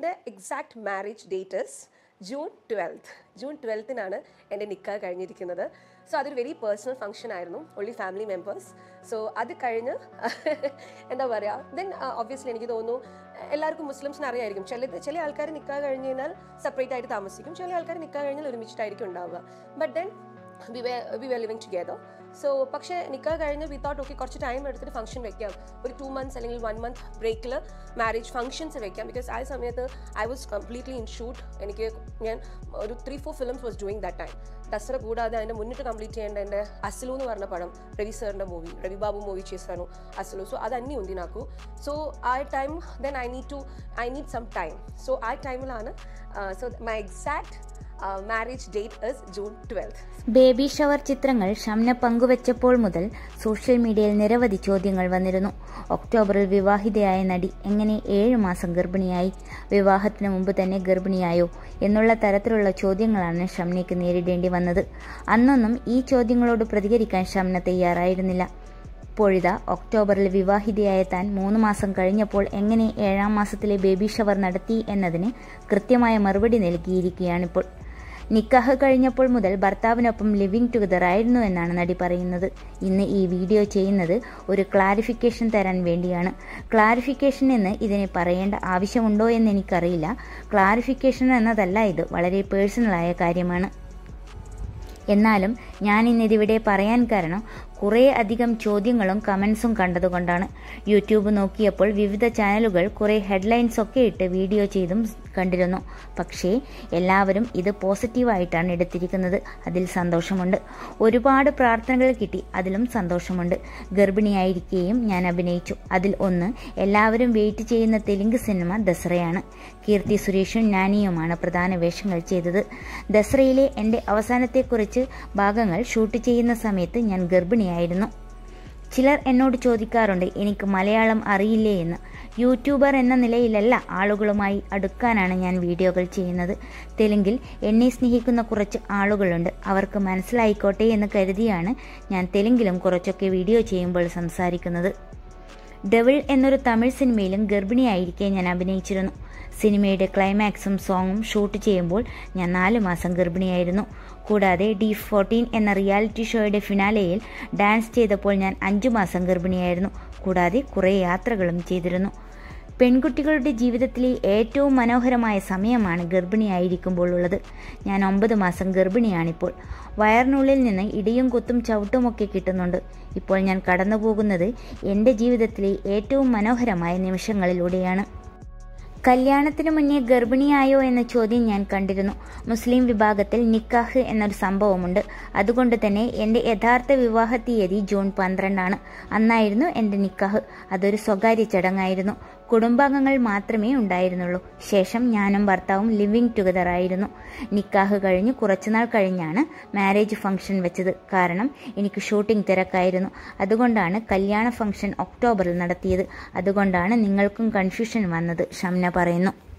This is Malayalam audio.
എൻ്റെ exact marriage dates June twelfth June ട്വൽത്തിനാണ് എൻ്റെ നിക്കാഹ് കഴിഞ്ഞിരിക്കുന്നത് സോ അതൊരു വെരി പേഴ്സണൽ ഫംഗ്ഷൻ ആയിരുന്നു ഒൺലി ഫാമിലി മെമ്പേഴ്സ് സോ അത് കഴിഞ്ഞ് എന്താ പറയുക ദെൻ ഒബ്വിയസ്ലി എനിക്ക് തോന്നുന്നു എല്ലാവർക്കും മുസ്ലിംസിന് അറിയായിരിക്കും ചില ചില ആൾക്കാർ നിക്കാഹ് കഴിഞ്ഞ് കഴിഞ്ഞാൽ സെപ്പറേറ്റ് ആയിട്ട് താമസിക്കും ചില ആൾക്കാർ നിക്കാഹ് കഴിഞ്ഞാൽ ഒരുമിച്ചിട്ടായിരിക്കും ഉണ്ടാവുക but then we were we were living together so പക്ഷേ നിക്കാഹ് കഴിഞ്ഞ് വി തോട്ട് ഓക്കെ കുറച്ച് ടൈം എടുത്തിട്ട് ഫംഗ്ഷൻ വെക്കാം ഒരു ടു മന്ത്സ് അല്ലെങ്കിൽ വൺ മന്ത് ബ്രേക്കിൽ മാരേജ് ഫംഗ്ഷൻസ് വെക്കാം ബിക്കോസ് ആ സമയത്ത് I was completely in shoot എനിക്ക് ഞാൻ ഒരു three four films was doing that time Dasara കൂടാതെ അതിൻ്റെ മുന്നിട്ട് കംപ്ലീറ്റ് ചെയ്യേണ്ട എൻ്റെ അസലു എന്ന് പറഞ്ഞ പടം രവി സാറിൻ്റെ മൂവി రవి బాబు మూవీ చేశాను అసలు సో అదన్నీ ఉంది నాకు సో ఆ time then I need to I need some time so ఆ టైంలోആണ് so my exact marriage date is June twelfth baby shower ചിത്രങ്ങൾ ഷംന പങ്കുവച്ചപ്പോൾ മുതൽ സോഷ്യൽ മീഡിയയിൽ നിരവധി ചോദ്യങ്ങൾ വന്നിരുന്നു ഒക്ടോബറിൽ വിവാഹിതയായ നടി എങ്ങനെ ഏഴ് മാസം ഗർഭിണിയായി വിവാഹത്തിന് മുമ്പ് തന്നെ ഗർഭിണിയായോ എന്നുള്ള തരത്തിലുള്ള ചോദ്യങ്ങളാണ് ഷംനയ്ക്ക് നേരിടേണ്ടി വന്നത് അന്നൊന്നും ഈ ചോദ്യങ്ങളോട് പ്രതികരിക്കാൻ ഷംന തയ്യാറായിരുന്നില്ല ഇപ്പോഴിത ഒക്ടോബറിൽ വിവാഹിതയായ താൻ മൂന്ന് മാസം കഴിഞ്ഞപ്പോൾ എങ്ങനെ ഏഴാം മാസത്തിലെ ബേബി ഷവർ നടത്തി എന്നതിന് കൃത്യമായ മറുപടി നൽകിയിരിക്കുകയാണിപ്പോൾ നിക്കാഹ് കഴിഞ്ഞപ്പോൾ മുതൽ ഭർത്താവിനൊപ്പം ലിവിംഗ് ടുഗദർ ആയിരുന്നു എന്നാണ് നടി പറയുന്നത് ഇന്ന് ഈ വീഡിയോ ചെയ്യുന്നത് ഒരു ക്ലാരിഫിക്കേഷൻ തരാൻ വേണ്ടിയാണ് ക്ലാരിഫിക്കേഷൻ എന്ന് ഇതിനെ പറയേണ്ട ആവശ്യമുണ്ടോ എന്ന് എനിക്കറിയില്ല ക്ലാരിഫിക്കേഷൻ എന്നതല്ല ഇത് വളരെ പേഴ്സണലായ കാര്യമാണ് എന്നാലും ഞാൻ ഇന്നിതിവിടെ പറയാൻ കാരണം കുറേ അധികം ചോദ്യങ്ങളും കമൻസും കണ്ടതുകൊണ്ടാണ് യൂട്യൂബ് നോക്കിയപ്പോൾ വിവിധ ചാനലുകൾ കുറേ ഹെഡ്ലൈൻസ് ഒക്കെ ഇട്ട് വീഡിയോ ചെയ്തും കണ്ടിരുന്നു പക്ഷേ എല്ലാവരും ഇത് പോസിറ്റീവായിട്ടാണ് എടുത്തിരിക്കുന്നത് അതിൽ സന്തോഷമുണ്ട് ഒരുപാട് പ്രാർത്ഥനകൾ കിട്ടി അതിലും സന്തോഷമുണ്ട് ഗർഭിണിയായിരിക്കുകയും ഞാൻ അഭിനയിച്ചു അതിൽ ഒന്ന് എല്ലാവരും വെയിറ്റ് ചെയ്യുന്ന തെലുങ്ക് സിനിമ ദസറയാണ് കീർത്തി സുരേഷും നാനിയുമാണ് പ്രധാന വേഷങ്ങൾ ചെയ്തത് ദസറയിലെ എൻ്റെ അവസാനത്തെക്കുറിച്ച് ഭാഗങ്ങൾ ഷൂട്ട് ചെയ്യുന്ന സമയത്ത് ഞാൻ ഗർഭിണിയായിരുന്നു ചിലർ എന്നോട് ചോദിക്കാറുണ്ട് എനിക്ക് മലയാളം അറിയില്ലേ എന്ന് യൂട്യൂബർ എന്ന നിലയിലല്ല ആളുകളുമായി അടുക്കാനാണ് ഞാൻ വീഡിയോകൾ ചെയ്യുന്നത് തെലുങ്കിൽ എന്നെ സ്നേഹിക്കുന്ന കുറച്ച് ആളുകളുണ്ട് അവർക്ക് മനസ്സിലായിക്കോട്ടെ എന്ന് കരുതിയാണ് ഞാൻ തെലുങ്കിലും കുറച്ചൊക്കെ വീഡിയോ ചെയ്യുമ്പോൾ സംസാരിക്കുന്നത് ഡെവിൾ എന്നൊരു തമിഴ് സിനിമയിലും ഗർഭിണിയായിരിക്കെ ഞാൻ അഭിനയിച്ചിരുന്നു സിനിമയുടെ ക്ലൈമാക്സും സോങ്ങും ഷൂട്ട് ചെയ്യുമ്പോൾ ഞാൻ നാല് മാസം ഗർഭിണിയായിരുന്നു കൂടാതെ ഡി ഫോർട്ടീൻ എന്ന റിയാലിറ്റി ഷോയുടെ ഫിനാലെയിൽ ഡാൻസ് ചെയ്തപ്പോൾ ഞാൻ അഞ്ചു മാസം ഗർഭിണിയായിരുന്നു കൂടാതെ കുറേ യാത്രകളും ചെയ്തിരുന്നു പെൺകുട്ടികളുടെ ജീവിതത്തിലെ ഏറ്റവും മനോഹരമായ സമയമാണ് ഗർഭിണിയായിരിക്കുമ്പോൾ ഉള്ളത് ഞാൻ ഒമ്പത് മാസം ഗർഭിണിയാണിപ്പോൾ വയറിനുള്ളിൽ നിന്ന് ഇടിയും കുത്തും ചവിട്ടുമൊക്കെ കിട്ടുന്നുണ്ട് ഇപ്പോൾ ഞാൻ കടന്നു പോകുന്നത് എൻ്റെ ജീവിതത്തിലെ ഏറ്റവും മനോഹരമായ നിമിഷങ്ങളിലൂടെയാണ് കല്യാണത്തിന് മുന്നേ ഗർഭിണിയായോ എന്ന ചോദ്യം ഞാൻ കണ്ടിരുന്നു മുസ്ലിം വിഭാഗത്തിൽ നിക്കാഹ് എന്നൊരു സംഭവമുണ്ട് അതുകൊണ്ട് തന്നെ എൻ്റെ യഥാർത്ഥ വിവാഹ തീയതി ജൂൺ പന്ത്രണ്ടാണ് അന്നായിരുന്നു എൻ്റെ നിക്കാഹ് അതൊരു സ്വകാര്യ ചടങ്ങായിരുന്നു കുടുംബാംഗങ്ങൾ മാത്രമേ ഉണ്ടായിരുന്നുള്ളൂ ശേഷം ഞാനും ഭർത്താവും ലിവിംഗ് ടുഗദർ ആയിരുന്നു നിക്കാഹ് കഴിഞ്ഞ് കുറച്ചുനാൾ കഴിഞ്ഞാണ് മാരേജ് ഫംഗ്ഷൻ വെച്ചത് കാരണം എനിക്ക് ഷൂട്ടിംഗ് തിരക്കായിരുന്നു അതുകൊണ്ടാണ് കല്യാണ ഫംഗ്ഷൻ ഒക്ടോബറിൽ നടത്തിയത് അതുകൊണ്ടാണ് നിങ്ങൾക്കും കൺഫ്യൂഷൻ വന്നത് ഷംന പറയുന്നു